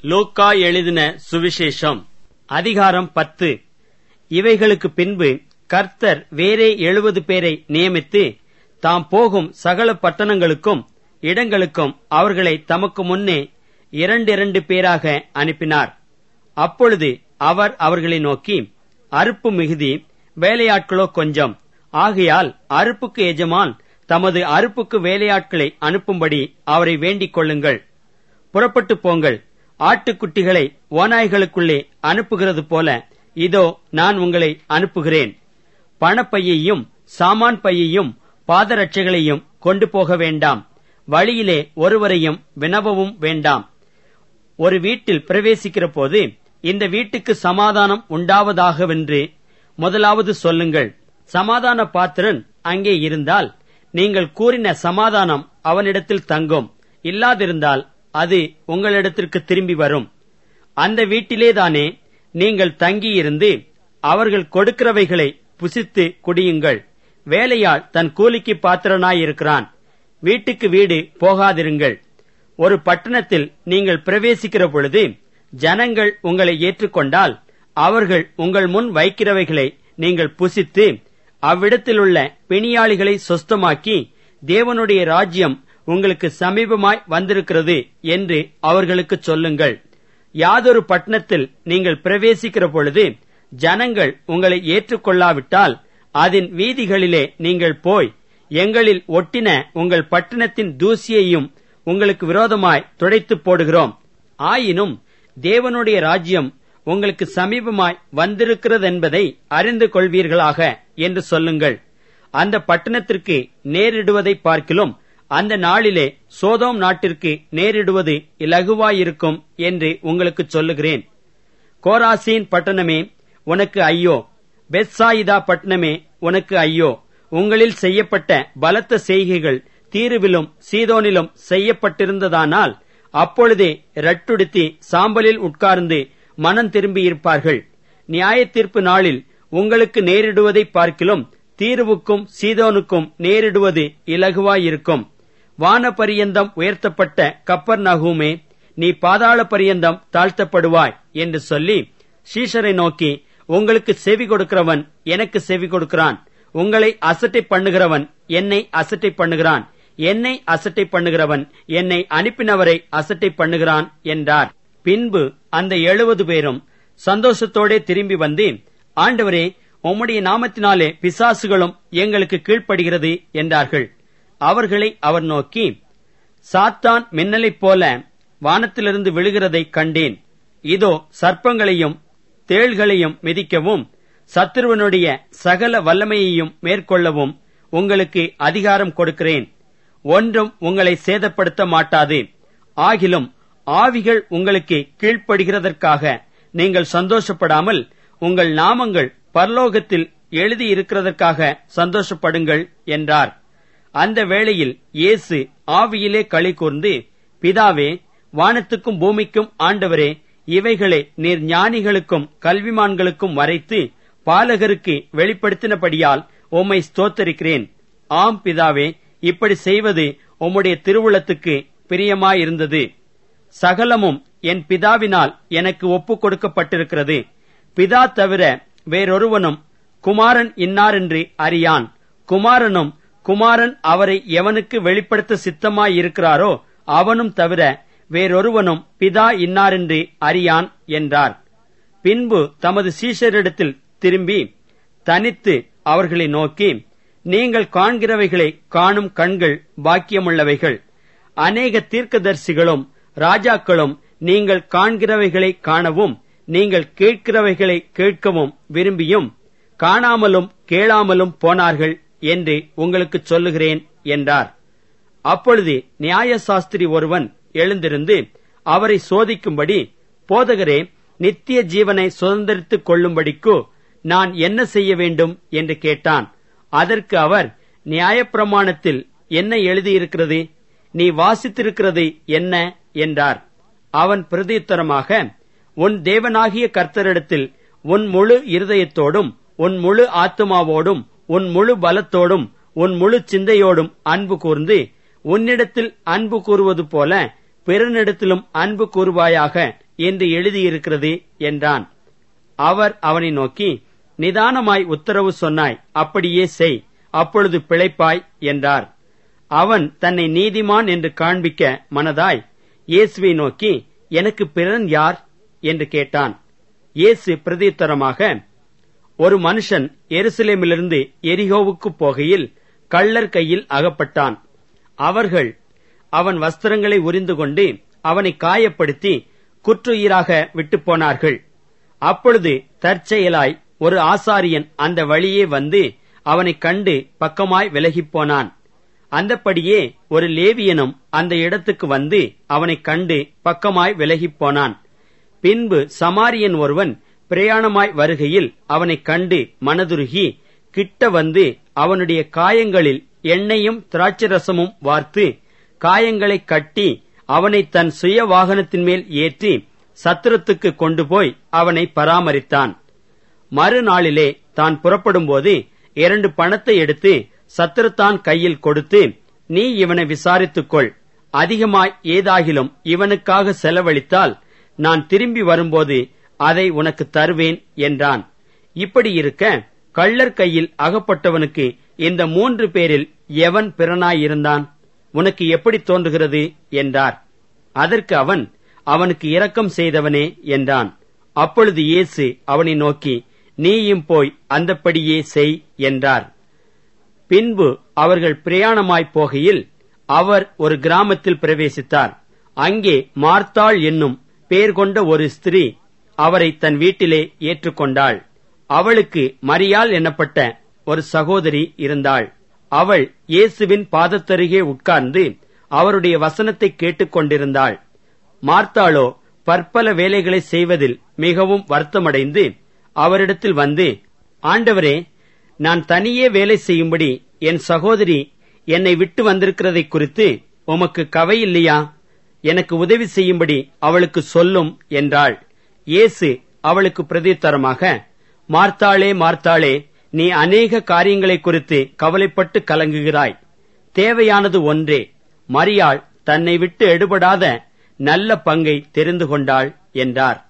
லூக்கா எழுதின சுவிசேஷம் அதிகாரம் பத்து இவைகளுக்கு பின்பு கர்த்தர் வேறே எழுபது பேரை நியமித்து தாம் போகும் சகல பட்டணங்களுக்கும் இடங்களுக்கும் அவர்களை தமக்கு முன்னே இரண்டிரண்டு பேராக அனுப்பினார் அப்பொழுது அவர் அவர்களை நோக்கி அறுப்பு மிகுதி வேலையாட்களோ கொஞ்சம் ஆகையால் அறுப்புக்கு எஜமான் தமது அறுப்புக்கு வேலையாட்களை அனுப்பும்படி அவரை வேண்டிக் கொள்ளுங்கள் புறப்பட்டு போங்கள் ஆட்டுக்குட்டிகளை ஓநாய்களுக்குள்ளே அனுப்புகிறது போல இதோ நான் உங்களை அனுப்புகிறேன் பணப்பையையும் சாமான் பையையும் பாதரட்சைகளையும் கொண்டு போக வேண்டாம் வழியிலே ஒருவரையும் வினவவும் வேண்டாம் ஒரு வீட்டில் பிரவேசிக்கிற போது இந்த வீட்டுக்கு சமாதானம் உண்டாவதாகவென்று முதலாவது சொல்லுங்கள் சமாதான பாத்திரன் அங்கே இருந்தால் நீங்கள் கூறின சமாதானம் அவனிடத்தில் தங்கும் இல்லாதிருந்தால் அது உங்களிடத்திற்கு திரும்பி வரும் அந்த வீட்டிலேதானே நீங்கள் தங்கியிருந்து அவர்கள் கொடுக்கிறவைகளை புசித்து குடியுங்கள் வேலையாள் தன் கூலிக்கு பாத்திரனாயிருக்கிறான் வீட்டுக்கு வீடு போகாதிருங்கள் ஒரு பட்டணத்தில் நீங்கள் பிரவேசிக்கிற பொழுது ஜனங்கள் உங்களை ஏற்றுக்கொண்டால் அவர்கள் உங்கள் முன் வைக்கிறவைகளை நீங்கள் புசித்து அவ்விடத்திலுள்ள பிணியாளிகளை சொஸ்தமாக்கி தேவனுடைய ராஜ்யம் உங்களுக்கு சமீபமாய் வந்திருக்கிறது என்று அவர்களுக்கு சொல்லுங்கள் யாதொரு பட்டணத்தில் நீங்கள் பிரவேசிக்கிற பொழுது ஜனங்கள் உங்களை ஏற்றுக்கொள்ளாவிட்டால் அதன் வீதிகளிலே நீங்கள் போய் எங்களில் ஒட்டின உங்கள் பட்டணத்தின் தூசியையும் உங்களுக்கு விரோதமாய் துடைத்துப் போடுகிறோம் ஆயினும் தேவனுடைய ராஜ்யம் உங்களுக்கு சமீபமாய் வந்திருக்கிறதென்பதை அறிந்து கொள்வீர்களாக என்று சொல்லுங்கள் அந்த பட்டணத்திற்கு நேரிடுவதை பார்க்கிலும் அந்த நாளிலே சோதோம் நாட்டிற்கு நேரிடுவது இலகுவாயிருக்கும் என்று உங்களுக்கு சொல்லுகிறேன் கோராசீன் பட்டணமே உனக்கு ஐயோ பெத்சாயிதா பட்டணமே உனக்கு ஐயோ உங்களில் செய்யப்பட்ட பலத்த செய்கைகள் தீருவிலும் சீதோனிலும் செய்யப்பட்டிருந்ததானால் அப்பொழுதே ரட்டுடுத்தி சாம்பலில் உட்கார்ந்து மனம் திரும்பியிருப்பார்கள் நியாய தீர்ப்பு நாளில் உங்களுக்கு நேரிடுவதை பார்க்கிலும் தீருவுக்கும் சீதோனுக்கும் நேரிடுவது இலகுவாயிருக்கும் வான பரியந்தம் உயர்த்தப்பட்ட கப்பர் நகூமே நீ பாதாள பரியந்தம் தாழ்த்தப்படுவாய் என்று சொல்லி சீஷரை நோக்கி உங்களுக்கு செவி கொடுக்கிறவன் எனக்கு செவி கொடுக்கிறான் உங்களை அசட்டை பண்ணுகிறவன் என்னை அசட்டை பண்ணுகிறான் என்னை அசட்டை பண்ணுகிறவன் என்னை அனுப்பினவரை அசட்டை பண்ணுகிறான் என்றார் பின்பு அந்த எழுபது பேரும் சந்தோஷத்தோடே திரும்பி வந்து ஆண்டவரே உம்முடைய நாமத்தினாலே பிசாசுகளும் எங்களுக்கு கீழ்ப்படுகிறது என்றார்கள் அவர்களை அவர் நோக்கி சாத்தான் மின்னலைப் போல வானத்திலிருந்து விழுகிறதை கண்டேன் இதோ சர்ப்பங்களையும் தேள்களையும் மிதிக்கவும் சத்துருவனுடைய சகல வல்லமையையும் மேற்கொள்ளவும் உங்களுக்கு அதிகாரம் கொடுக்கிறேன் ஒன்றும் உங்களை சேதப்படுத்த மாட்டாது ஆகிலும் ஆவிகள் உங்களுக்கு கீழ்ப்படுகிறதற்காக நீங்கள் சந்தோஷப்படாமல் உங்கள் நாமங்கள் பரலோகத்தில் எழுதியிருக்கிறதற்காக சந்தோஷப்படுங்கள் என்றார் அந்த வேளையில் இயேசு ஆவியிலே களி கூர்ந்து பிதாவே வானத்துக்கும் பூமிக்கும் ஆண்டவரே இவைகளை நீர் ஞானிகளுக்கும் கல்விமான்களுக்கும் மறைத்து பாலகருக்கு வெளிப்படுத்தினபடியால் உம்மை ஸ்தோத்தரிக்கிறேன் ஆம் பிதாவே இப்படி செய்வது உம்முடைய திருவுளத்துக்கு பிரியமாயிருந்தது சகலமும் என் பிதாவினால் எனக்கு ஒப்புக் கொடுக்கப்பட்டிருக்கிறது பிதா தவிர வேறொருவனும் குமாரன் இன்னாரென்று அறியான் குமாரனும் குமாரன் அவரை எவனுக்கு வெளிப்படுத்த சித்தமாயிருக்கிறாரோ அவனும் தவிர வேறொருவனும் பிதா இன்னாரென்று அறியான் என்றார் பின்பு தமது சீஷரிடத்தில் திரும்பி தனித்து அவர்களை நோக்கி நீங்கள் காண்கிறவைகளை காணும் கண்கள் பாக்கியமுள்ளவைகள் அநேக தீர்க்கதரிசிகளும் ராஜாக்களும் நீங்கள் காண்கிறவைகளை காணவும் நீங்கள் கேட்கிறவைகளை கேட்கவும் விரும்பியும் காணாமலும் கேளாமலும் போனார்கள் என்று உங்களுக்கு சொல்லுகிறேன் என்றார் அப்பொழுது நியாயசாஸ்திரி ஒருவன் எழுந்திருந்து அவரை சோதிக்கும்படி போதகரே நித்திய ஜீவனை சுதந்திரித்துக் கொள்ளும்படிக்கு நான் என்ன செய்ய வேண்டும் என்று கேட்டான் அதற்கு அவர் நியாயப்பிரமாணத்தில் என்ன எழுதியிருக்கிறது நீ வாசித்திருக்கிறது என்ன என்றார் அவன் பிரதியுத்தரமாக உன் தேவனாகிய கர்த்தரிடத்தில் உன் முழு இருதயத்தோடும் உன் முழு ஆத்துமாவோடும் உன் முழு பலத்தோடும் உன் முழு சிந்தையோடும் அன்பு கூர்ந்து உன்னிடத்தில் அன்பு கூறுவது போல பிறனிடத்திலும் அன்பு கூறுவாயாக என்று எழுதியிருக்கிறது என்றான் அவர் அவனை நோக்கி நிதானமாய் உத்தரவு சொன்னாய் அப்படியே செய் அப்பொழுது பிழைப்பாய் என்றார் அவன் தன்னை நீதிமான் என்று காண்பிக்க மனதாய் இயேசுவை நோக்கி எனக்கு பிறன் யார் என்று கேட்டான் இயேசு பிரதியுத்தரமாக ஒரு மனுஷன் எருசலேமிலிருந்து எரிகோவுக்கு போகையில் கள்ளர் கையில் அகப்பட்டான் அவர்கள் அவன் வஸ்திரங்களை உரிந்து கொண்டு அவனை காயப்படுத்தி குற்றுயிராக விட்டு போனார்கள் அப்பொழுது தற்செயலாய் ஒரு ஆசாரியன் அந்த வழியே வந்து அவனை கண்டு பக்கமாய் விலகிப் போனான் அந்தப்படியே ஒரு லேவியனும் அந்த இடத்துக்கு வந்து அவனை கண்டு பக்கமாய் விலகிப் போனான் பின்பு சமாரியன் ஒருவன் பிரயாணமாய் வருகையில் அவனைக் கண்டு மனதுருகி கிட்ட வந்து அவனுடைய காயங்களில் எண்ணெயும் திராட்சரசமும் வார்த்து காயங்களைக் கட்டி அவனை தன் சுய வாகனத்தின் மேல் ஏற்றி சத்திரத்துக்கு கொண்டு போய் அவனை பராமரித்தான் மறுநாளிலே தான் புறப்படும்போது இரண்டு பணத்தை எடுத்து சத்திரத்தான் கையில் கொடுத்து நீ இவனை விசாரித்துக்கொள் அதிகமாய் ஏதாகிலும் இவனுக்காக செலவழித்தால் நான் திரும்பி வரும்போது அதை உனக்கு தருவேன் என்றான் இப்படி இருக்க கள்ளர் கையில் அகப்பட்டவனுக்கு இந்த மூன்று பேரில் எவன் பிறனாயிருந்தான் உனக்கு எப்படி தோன்றுகிறது என்றார் அதற்கு அவன் அவனுக்கு இரக்கம் செய்தவனே என்றான் அப்பொழுது இயேசு அவனை நோக்கி நீயும் போய் அந்தப்படியே செய் என்றார் பின்பு அவர்கள் பிரயாணமாய்ப் போகையில் அவர் ஒரு கிராமத்தில் பிரவேசித்தார் அங்கே மார்த்தாள் என்னும் பேர் கொண்ட ஒரு ஸ்திரீ அவரை தன் வீட்டிலே ஏற்றுக்கொண்டாள் அவளுக்கு மரியாள் எனப்பட்ட ஒரு சகோதரி இருந்தாள் அவள் இயேசுவின் பாதத்தருகே உட்கார்ந்து அவருடைய வசனத்தை கேட்டுக்கொண்டிருந்தாள் மார்த்தாளோ பற்பல வேலைகளை செய்வதில் மிகவும் வருத்தமடைந்து அவரிடத்தில் வந்து ஆண்டவரே நான் தனியே வேலை செய்யும்படி என் சகோதரி என்னை விட்டு வந்திருக்கிறதை குறித்து உமக்கு கவை இல்லையா எனக்கு உதவி செய்யும்படி அவளுக்கு சொல்லும் என்றாள் இயேசு அவளுக்கு பிரதித்தரமாக மார்த்தாளே மார்த்தாளே நீ அநேக காரியங்களை குறித்து கவலைப்பட்டு கலங்குகிறாய் தேவையானது ஒன்றே மரியாள் தன்னை விட்டு எடுபடாத நல்ல பங்கை தெரிந்து கொண்டாள் என்றார்